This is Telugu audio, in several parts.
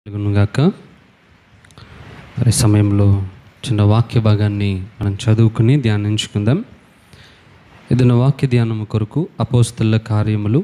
గాక మరి సమయంలో చిన్న వాక్య భాగాన్ని మనం చదువుకుని ధ్యానించుకుందాం ఏదైనా వాక్య ధ్యానము కొరకు అపోస్తల కార్యములు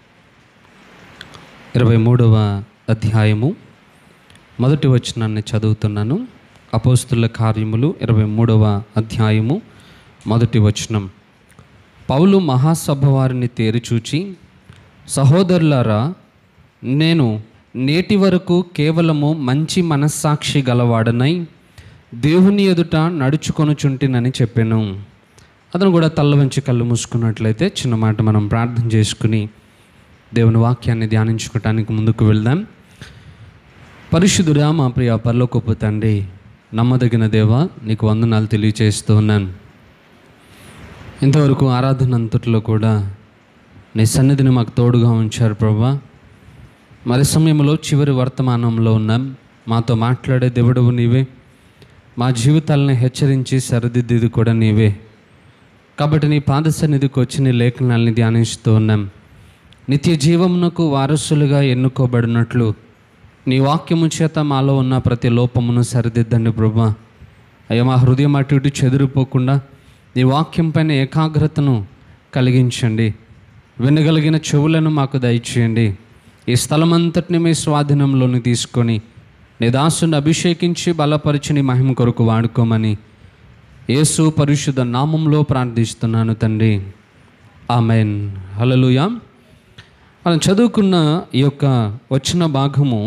ఇరవై మూడవ అధ్యాయము మొదటి వచనాన్ని చదువుతున్నాను అపోస్తుల కార్యములు ఇరవై మూడవ అధ్యాయము మొదటి వచనం పౌలు మహాసభ వారిని తేరిచూచి సహోదరులారా నేను నేటి వరకు కేవలము మంచి మనస్సాక్షి గలవాడనై దేవుని ఎదుట నడుచుకొనుచుంటినని చెప్పాను అతను కూడా తల్ల వంచి కళ్ళు మూసుకున్నట్లయితే చిన్న మాట మనం ప్రార్థన చేసుకుని దేవుని వాక్యాన్ని ధ్యానించుకోవటానికి ముందుకు వెళ్దాం పరిశుద్ధుడా మా ప్రియ పరలోకపు తండ్రి నమ్మదగిన దేవ నీకు వందనాలు తెలియచేస్తూ ఉన్నాను ఇంతవరకు ఆరాధన అంతట్లో కూడా నీ సన్నిధిని మాకు తోడుగా ఉంచారు ప్రభా మరి సమయంలో చివరి వర్తమానంలో ఉన్నాం మాతో మాట్లాడే దేవుడవు నీవే మా జీవితాలను హెచ్చరించి సరిదిద్దేది కూడా నీవే కాబట్టి నీ పాద సన్నిధికి వచ్చి నీ లేఖనాల్ని ధ్యానిస్తూ ఉన్నాం నిత్య జీవమునకు వారసులుగా ఎన్నుకోబడినట్లు నీ వాక్యము చేత మాలో ఉన్న ప్రతి లోపమును సరిదిద్దండి ప్రభా అయ్యా మా హృదయం అటు ఇటు చెదిరిపోకుండా నీ వాక్యం పైన ఏకాగ్రతను కలిగించండి వినగలిగిన చెవులను మాకు దయచేయండి ఈ స్థలమంతటిని మీ స్వాధీనంలోని తీసుకొని నీ దాసుని అభిషేకించి బలపరిచి నీ మహిమ కొరకు వాడుకోమని యేసు పరిశుద్ధ నామంలో ప్రార్థిస్తున్నాను తండ్రి ఆమెన్ హలలుయా మనం చదువుకున్న ఈ యొక్క వచ్చిన భాగము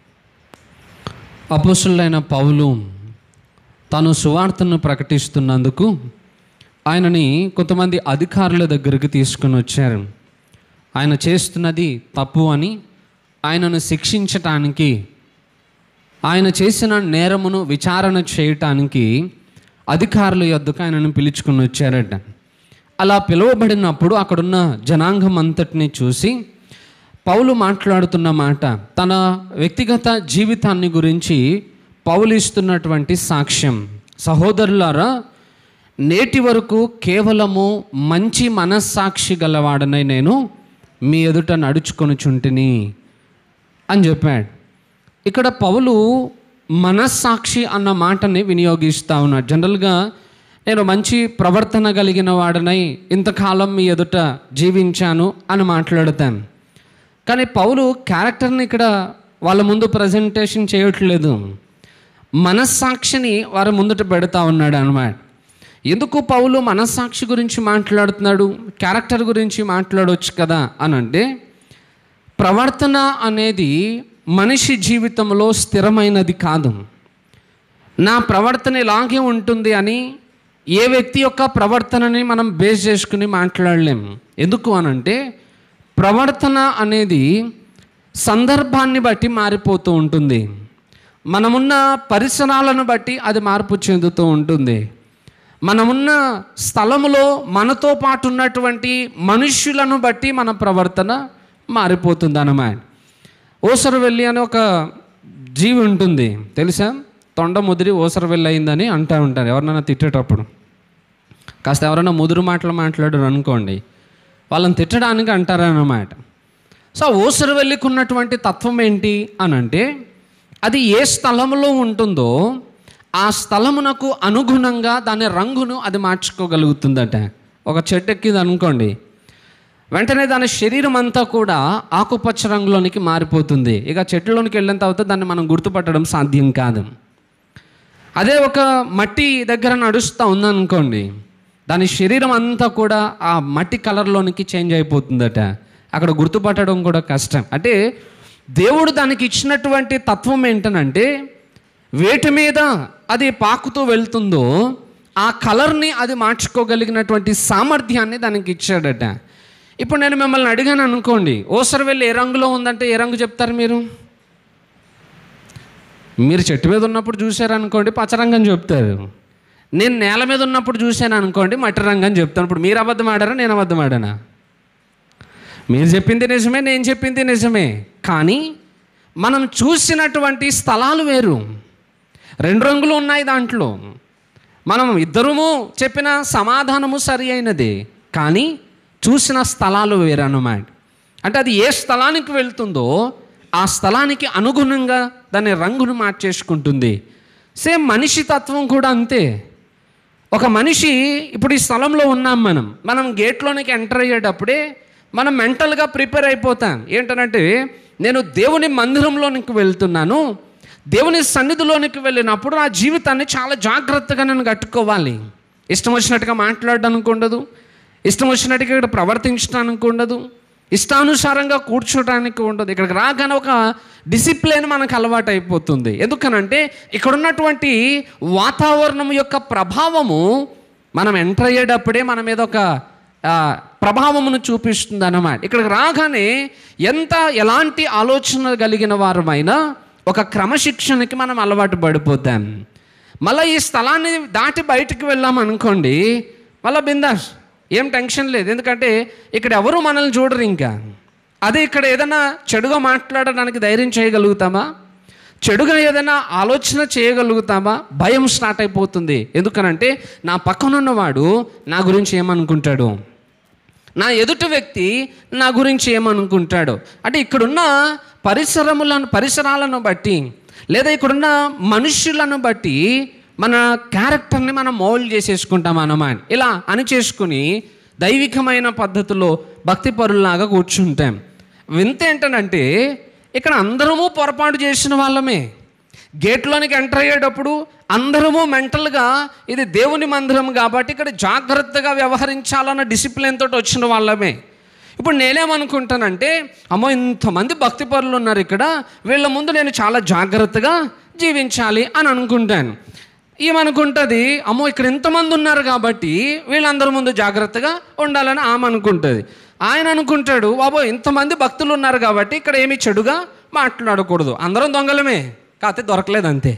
అపోసులైన పౌలు తాను సువార్తను ప్రకటిస్తున్నందుకు ఆయనని కొంతమంది అధికారుల దగ్గరికి తీసుకుని వచ్చారు ఆయన చేస్తున్నది తప్పు అని ఆయనను శిక్షించటానికి ఆయన చేసిన నేరమును విచారణ చేయటానికి అధికారుల యొద్దకు ఆయనను పిలుచుకుని వచ్చారట అలా పిలువబడినప్పుడు అక్కడున్న జనాంగం అంతటిని చూసి పౌలు మాట్లాడుతున్న మాట తన వ్యక్తిగత జీవితాన్ని గురించి పౌలు ఇస్తున్నటువంటి సాక్ష్యం సహోదరులారా నేటి వరకు కేవలము మంచి మనస్సాక్షి గలవాడనై నేను మీ ఎదుట నడుచుకొనుచుంటిని అని చెప్పాడు ఇక్కడ పౌలు మనస్సాక్షి అన్న మాటని వినియోగిస్తూ ఉన్నాడు జనరల్గా నేను మంచి ప్రవర్తన కలిగిన వాడనై ఇంతకాలం మీ ఎదుట జీవించాను అని మాట్లాడతాను కానీ పౌలు క్యారెక్టర్ని ఇక్కడ వాళ్ళ ముందు ప్రజెంటేషన్ చేయట్లేదు మనస్సాక్షిని వారి ముందుట పెడతా ఉన్నాడు అనమాట ఎందుకు పౌలు మనస్సాక్షి గురించి మాట్లాడుతున్నాడు క్యారెక్టర్ గురించి మాట్లాడవచ్చు కదా అని అంటే ప్రవర్తన అనేది మనిషి జీవితంలో స్థిరమైనది కాదు నా ప్రవర్తన ఇలాగే ఉంటుంది అని ఏ వ్యక్తి యొక్క ప్రవర్తనని మనం బేస్ చేసుకుని మాట్లాడలేం ఎందుకు అనంటే ప్రవర్తన అనేది సందర్భాన్ని బట్టి మారిపోతూ ఉంటుంది మనమున్న పరిసరాలను బట్టి అది మార్పు చెందుతూ ఉంటుంది మనమున్న స్థలములో మనతో పాటు ఉన్నటువంటి మనుష్యులను బట్టి మన ప్రవర్తన మారిపోతుంది అన్నమాట ఓసరవెల్లి అని ఒక జీవి ఉంటుంది తెలుసా తొండ ముదిరి ఓసరవెల్లి అయిందని అంటూ ఉంటారు ఎవరినైనా తిట్టేటప్పుడు కాస్త ఎవరైనా ముదురు మాటలు మాట్లాడారు అనుకోండి వాళ్ళని తిట్టడానికి అంటారన్నమాట సో ఓసరవెల్లికి ఉన్నటువంటి తత్వం ఏంటి అని అంటే అది ఏ స్థలంలో ఉంటుందో ఆ స్థలమునకు అనుగుణంగా దాని రంగును అది మార్చుకోగలుగుతుందట ఒక చెట్టు ఎక్కింది అనుకోండి వెంటనే దాని శరీరం అంతా కూడా ఆకుపచ్చ రంగులోనికి మారిపోతుంది ఇక చెట్టులోనికి వెళ్ళిన తర్వాత దాన్ని మనం గుర్తుపట్టడం సాధ్యం కాదు అదే ఒక మట్టి దగ్గర నడుస్తూ ఉందనుకోండి దాని శరీరం అంతా కూడా ఆ మట్టి కలర్లోనికి చేంజ్ అయిపోతుందట అక్కడ గుర్తుపట్టడం కూడా కష్టం అంటే దేవుడు దానికి ఇచ్చినటువంటి తత్వం ఏంటనంటే వేటి మీద అది పాకుతూ వెళ్తుందో ఆ కలర్ని అది మార్చుకోగలిగినటువంటి సామర్థ్యాన్ని దానికి ఇచ్చాడట ఇప్పుడు నేను మిమ్మల్ని అడిగాను అనుకోండి ఓసర వెళ్ళి ఏ రంగులో ఉందంటే ఏ రంగు చెప్తారు మీరు మీరు చెట్టు మీద ఉన్నప్పుడు చూశారనుకోండి పచ్చరంగం చెప్తారు నేను నేల మీద ఉన్నప్పుడు చూశాను అనుకోండి మట్టి రంగం చెప్తాను ఇప్పుడు మీరు అబద్ధం ఆడారా నేను అబద్ధం ఆడానా మీరు చెప్పింది నిజమే నేను చెప్పింది నిజమే కానీ మనం చూసినటువంటి స్థలాలు వేరు రెండు రంగులు ఉన్నాయి దాంట్లో మనం ఇద్దరము చెప్పిన సమాధానము సరి అయినది కానీ చూసిన స్థలాలు వేరన్నమాట అంటే అది ఏ స్థలానికి వెళ్తుందో ఆ స్థలానికి అనుగుణంగా దాని రంగును మార్చేసుకుంటుంది సేమ్ మనిషి తత్వం కూడా అంతే ఒక మనిషి ఇప్పుడు ఈ స్థలంలో ఉన్నాం మనం మనం గేట్లోనికి ఎంటర్ అయ్యేటప్పుడే మనం మెంటల్గా ప్రిపేర్ అయిపోతాం ఏంటనంటే నేను దేవుని మందిరంలోనికి వెళ్తున్నాను దేవుని సన్నిధిలోనికి వెళ్ళినప్పుడు నా జీవితాన్ని చాలా జాగ్రత్తగా నేను కట్టుకోవాలి ఇష్టం వచ్చినట్టుగా మాట్లాడడానికి ఉండదు ఇష్టం వచ్చినట్టుగా ఇక్కడ ప్రవర్తించడానికి ఉండదు ఇష్టానుసారంగా కూర్చోడానికి ఉండదు ఇక్కడికి రాగానే ఒక డిసిప్లిన్ మనకు అలవాటు అయిపోతుంది ఎందుకనంటే ఇక్కడ ఉన్నటువంటి వాతావరణం యొక్క ప్రభావము మనం ఎంటర్ అయ్యేటప్పుడే మన మీద ఒక ఆ, ప్రభావమును చూపిస్తుంది అన్నమాట ఇక్కడికి రాగానే ఎంత ఎలాంటి ఆలోచన కలిగిన వారమైనా ఒక క్రమశిక్షణకి మనం అలవాటు పడిపోతాం మళ్ళీ ఈ స్థలాన్ని దాటి బయటికి వెళ్ళాం అనుకోండి మళ్ళీ బిందాస్ ఏం టెన్షన్ లేదు ఎందుకంటే ఇక్కడ ఎవరు మనల్ని చూడరు ఇంకా అదే ఇక్కడ ఏదైనా చెడుగా మాట్లాడడానికి ధైర్యం చేయగలుగుతామా చెడుగా ఏదైనా ఆలోచన చేయగలుగుతామా భయం స్టార్ట్ అయిపోతుంది ఎందుకనంటే నా పక్కనున్నవాడు నా గురించి ఏమనుకుంటాడు నా ఎదుటి వ్యక్తి నా గురించి ఏమనుకుంటాడు అంటే ఇక్కడున్న పరిసరములను పరిసరాలను బట్టి లేదా ఇక్కడున్న మనుషులను బట్టి మన క్యారెక్టర్ని మనం మౌల్డ్ చేసేసుకుంటాం అన్నమాట ఇలా అని చేసుకుని దైవికమైన పద్ధతిలో భక్తి పరుల్లాగా కూర్చుంటాం వింత ఏంటనంటే ఇక్కడ అందరము పొరపాటు చేసిన వాళ్ళమే గేట్లోనికి ఎంటర్ అయ్యేటప్పుడు అందరము మెంటల్గా ఇది దేవుని మందిరం కాబట్టి ఇక్కడ జాగ్రత్తగా వ్యవహరించాలన్న డిసిప్లిన్ తోటి వచ్చిన వాళ్ళమే ఇప్పుడు నేనేమనుకుంటానంటే అమ్మో ఇంతమంది భక్తి పరులు ఉన్నారు ఇక్కడ వీళ్ళ ముందు నేను చాలా జాగ్రత్తగా జీవించాలి అని అనుకుంటాను ఏమనుకుంటుంది అమ్మో ఇక్కడ ఇంతమంది ఉన్నారు కాబట్టి వీళ్ళందరి ముందు జాగ్రత్తగా ఉండాలని ఆమె అనుకుంటుంది ఆయన అనుకుంటాడు బాబో ఇంతమంది భక్తులు ఉన్నారు కాబట్టి ఇక్కడ ఏమీ చెడుగా మాట్లాడకూడదు అందరం దొంగలమే కాకపోతే దొరకలేదు అంతే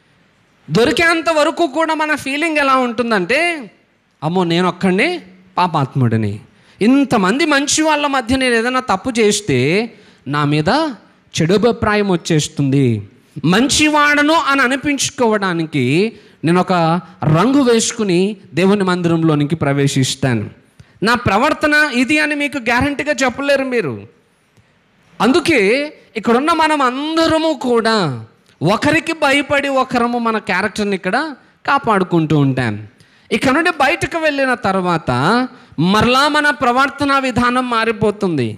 దొరికేంత వరకు కూడా మన ఫీలింగ్ ఎలా ఉంటుందంటే అమ్మో నేను ఒక్కడిని పాపాత్ముడిని ఇంతమంది మంచి వాళ్ళ మధ్య నేను ఏదైనా తప్పు చేస్తే నా మీద చెడు అభిప్రాయం వచ్చేస్తుంది మంచివాడను అని అనిపించుకోవడానికి నేను ఒక రంగు వేసుకుని దేవుని మందిరంలోనికి ప్రవేశిస్తాను నా ప్రవర్తన ఇది అని మీకు గ్యారంటీగా చెప్పలేరు మీరు అందుకే ఇక్కడున్న మనం అందరము కూడా ఒకరికి భయపడి ఒకరము మన క్యారెక్టర్ని ఇక్కడ కాపాడుకుంటూ ఉంటాం ఇక్కడ నుండి బయటకు వెళ్ళిన తర్వాత మరలా మన ప్రవర్తన విధానం మారిపోతుంది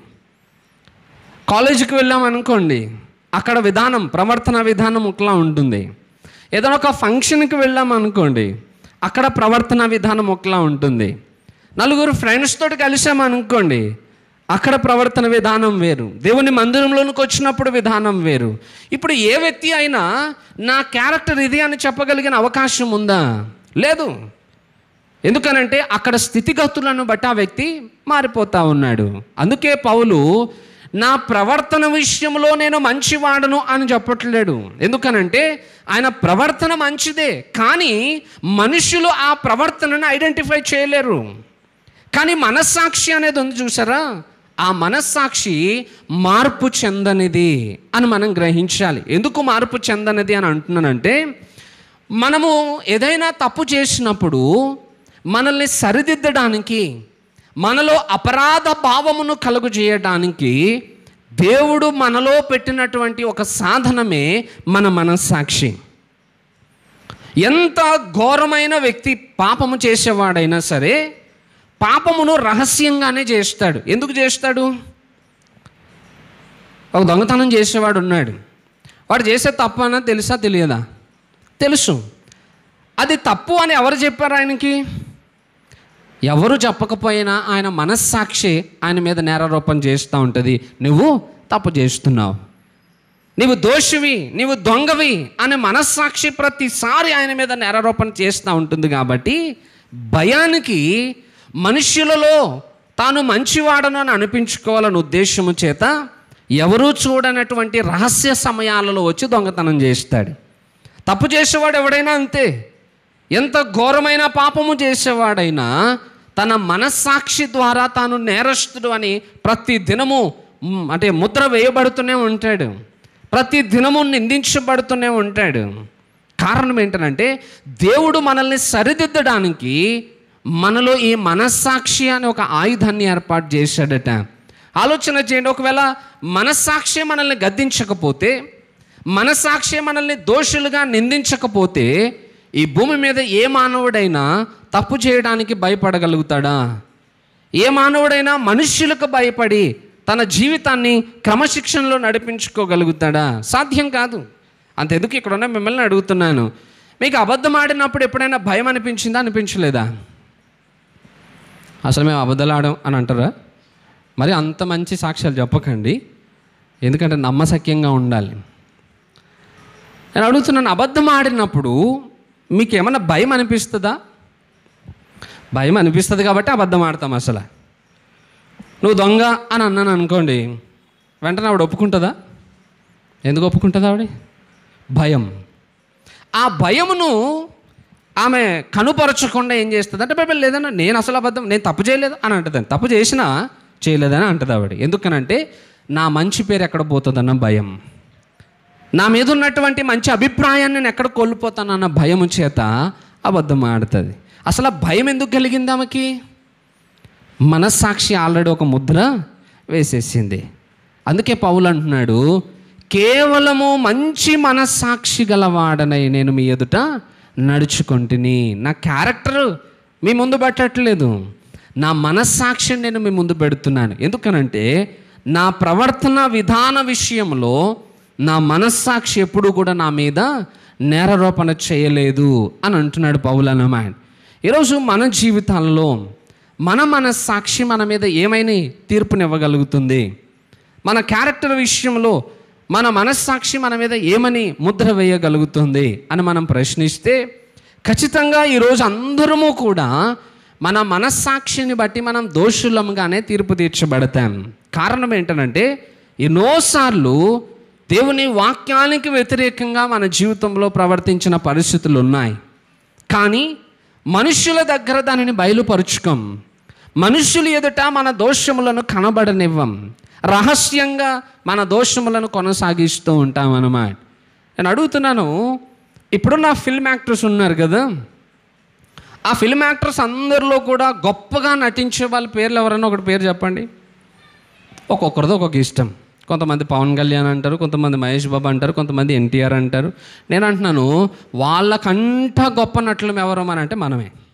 కాలేజీకి వెళ్ళాం అనుకోండి అక్కడ విధానం ప్రవర్తన విధానం ఒకలా ఉంటుంది ఏదైనా ఒక ఫంక్షన్కి వెళ్ళాం అనుకోండి అక్కడ ప్రవర్తన విధానం ఒకలా ఉంటుంది నలుగురు ఫ్రెండ్స్ తోటి కలిసాం అనుకోండి అక్కడ ప్రవర్తన విధానం వేరు దేవుని మందిరంలోనికి వచ్చినప్పుడు విధానం వేరు ఇప్పుడు ఏ వ్యక్తి అయినా నా క్యారెక్టర్ ఇది అని చెప్పగలిగిన అవకాశం ఉందా లేదు ఎందుకనంటే అక్కడ స్థితిగతులను బట్టి ఆ వ్యక్తి మారిపోతా ఉన్నాడు అందుకే పౌలు నా ప్రవర్తన విషయంలో నేను మంచివాడను అని చెప్పట్లేడు ఎందుకనంటే ఆయన ప్రవర్తన మంచిదే కానీ మనుషులు ఆ ప్రవర్తనను ఐడెంటిఫై చేయలేరు కానీ మనస్సాక్షి అనేది ఉంది చూసారా ఆ మనస్సాక్షి మార్పు చెందనిది అని మనం గ్రహించాలి ఎందుకు మార్పు చెందనిది అని అంటున్నానంటే మనము ఏదైనా తప్పు చేసినప్పుడు మనల్ని సరిదిద్దడానికి మనలో అపరాధ భావమును కలుగు చేయడానికి దేవుడు మనలో పెట్టినటువంటి ఒక సాధనమే మన మనస్సాక్షి ఎంత ఘోరమైన వ్యక్తి పాపము చేసేవాడైనా సరే పాపమును రహస్యంగానే చేస్తాడు ఎందుకు చేస్తాడు ఒక దొంగతనం చేసేవాడు ఉన్నాడు వాడు చేసే తప్పు అన్న తెలుసా తెలియదా తెలుసు అది తప్పు అని ఎవరు చెప్పారు ఆయనకి ఎవరు చెప్పకపోయినా ఆయన మనస్సాక్షి ఆయన మీద నేరారోపణ చేస్తూ ఉంటుంది నువ్వు తప్పు చేస్తున్నావు నీవు దోషివి నీవు దొంగవి అనే మనస్సాక్షి ప్రతిసారి ఆయన మీద నేరారోపణ చేస్తూ ఉంటుంది కాబట్టి భయానికి మనుష్యులలో తాను మంచివాడను అని అనిపించుకోవాలనే ఉద్దేశము చేత ఎవరూ చూడనటువంటి రహస్య సమయాలలో వచ్చి దొంగతనం చేస్తాడు తప్పు చేసేవాడు ఎవడైనా అంతే ఎంత ఘోరమైన పాపము చేసేవాడైనా తన మనస్సాక్షి ద్వారా తాను నేరస్తుడు అని ప్రతి దినము మ్, అంటే ముద్ర వేయబడుతూనే ఉంటాడు ప్రతి దినము నిందించబడుతూనే ఉంటాడు కారణం ఏంటంటే దేవుడు మనల్ని సరిదిద్దడానికి మనలో ఈ మనస్సాక్షి అనే ఒక ఆయుధాన్ని ఏర్పాటు చేశాడట ఆలోచన చేయండి ఒకవేళ మనస్సాక్షి మనల్ని గద్దించకపోతే మనస్సాక్షి మనల్ని దోషులుగా నిందించకపోతే ఈ భూమి మీద ఏ మానవుడైనా తప్పు చేయడానికి భయపడగలుగుతాడా ఏ మానవుడైనా మనుష్యులకు భయపడి తన జీవితాన్ని క్రమశిక్షణలో నడిపించుకోగలుగుతాడా సాధ్యం కాదు అంతెందుకు ఇక్కడ ఉన్న మిమ్మల్ని అడుగుతున్నాను మీకు అబద్ధం ఆడినప్పుడు ఎప్పుడైనా భయం అనిపించిందా అనిపించలేదా అసలు మేము అబద్ధాలు ఆడాం అని అంటారా మరి అంత మంచి సాక్ష్యాలు చెప్పకండి ఎందుకంటే నమ్మసక్యంగా ఉండాలి నేను అడుగుతున్నాను అబద్ధం ఆడినప్పుడు మీకు ఏమన్నా భయం అనిపిస్తుందా భయం అనిపిస్తుంది కాబట్టి అబద్ధం ఆడతాం అసలు నువ్వు దొంగ అని అన్నాను అనుకోండి వెంటనే ఆవిడ ఒప్పుకుంటుందా ఎందుకు ఒప్పుకుంటుందా ఆవిడ భయం ఆ భయమును ఆమె కనుపరచకుండా ఏం చేస్తుంది అంటే బైబిల్ లేదన్నా నేను అసలు అబద్ధం నేను తప్పు చేయలేదు అని అంటుంది తప్పు చేసినా చేయలేదని అంటుంది ఆవిడ ఎందుకనంటే నా మంచి పేరు ఎక్కడ పోతుందన్న భయం నా మీద ఉన్నటువంటి మంచి అభిప్రాయాన్ని నేను ఎక్కడ కోల్పోతానన్న భయం చేత అబద్ధం ఆడుతుంది అసలు ఆ భయం ఎందుకు కలిగింది ఆమెకి మనస్సాక్షి ఆల్రెడీ ఒక ముద్ర వేసేసింది అందుకే పౌలు అంటున్నాడు కేవలము మంచి మనస్సాక్షి గలవాడనై నేను మీ ఎదుట నడుచుకుంటుని నా క్యారెక్టర్ మీ ముందు పెట్టట్లేదు నా మనస్సాక్షిని నేను మీ ముందు పెడుతున్నాను ఎందుకనంటే నా ప్రవర్తన విధాన విషయంలో నా మనస్సాక్షి ఎప్పుడు కూడా నా మీద నేరారోపణ చేయలేదు అని అంటున్నాడు పౌలు అన్నమాట ఈరోజు మన జీవితాల్లో మన మనస్సాక్షి మన మీద ఏమైనా తీర్పునివ్వగలుగుతుంది మన క్యారెక్టర్ విషయంలో మన మనస్సాక్షి మన మీద ఏమని ముద్ర వేయగలుగుతుంది అని మనం ప్రశ్నిస్తే ఖచ్చితంగా ఈరోజు అందరము కూడా మన మనస్సాక్షిని బట్టి మనం దోషులంగానే తీర్పు తీర్చబడతాం కారణం ఏంటనంటే ఎన్నోసార్లు దేవుని వాక్యానికి వ్యతిరేకంగా మన జీవితంలో ప్రవర్తించిన పరిస్థితులు ఉన్నాయి కానీ మనుషుల దగ్గర దానిని బయలుపరుచుకోం మనుషులు ఎదుట మన దోషములను కనబడనివ్వం రహస్యంగా మన దోషములను కొనసాగిస్తూ ఉంటాం అన్నమాట నేను అడుగుతున్నాను ఇప్పుడు నా ఫిల్మ్ యాక్టర్స్ ఉన్నారు కదా ఆ ఫిల్మ్ యాక్టర్స్ అందరిలో కూడా గొప్పగా నటించే వాళ్ళ పేర్లు ఎవరన్నా ఒకటి పేరు చెప్పండి ఒక్కొక్కరిది ఒక్కొక్క ఇష్టం కొంతమంది పవన్ కళ్యాణ్ అంటారు కొంతమంది మహేష్ బాబు అంటారు కొంతమంది ఎన్టీఆర్ అంటారు నేను అంటున్నాను వాళ్ళకంట గొప్ప నటులు ఎవరు అని అంటే మనమే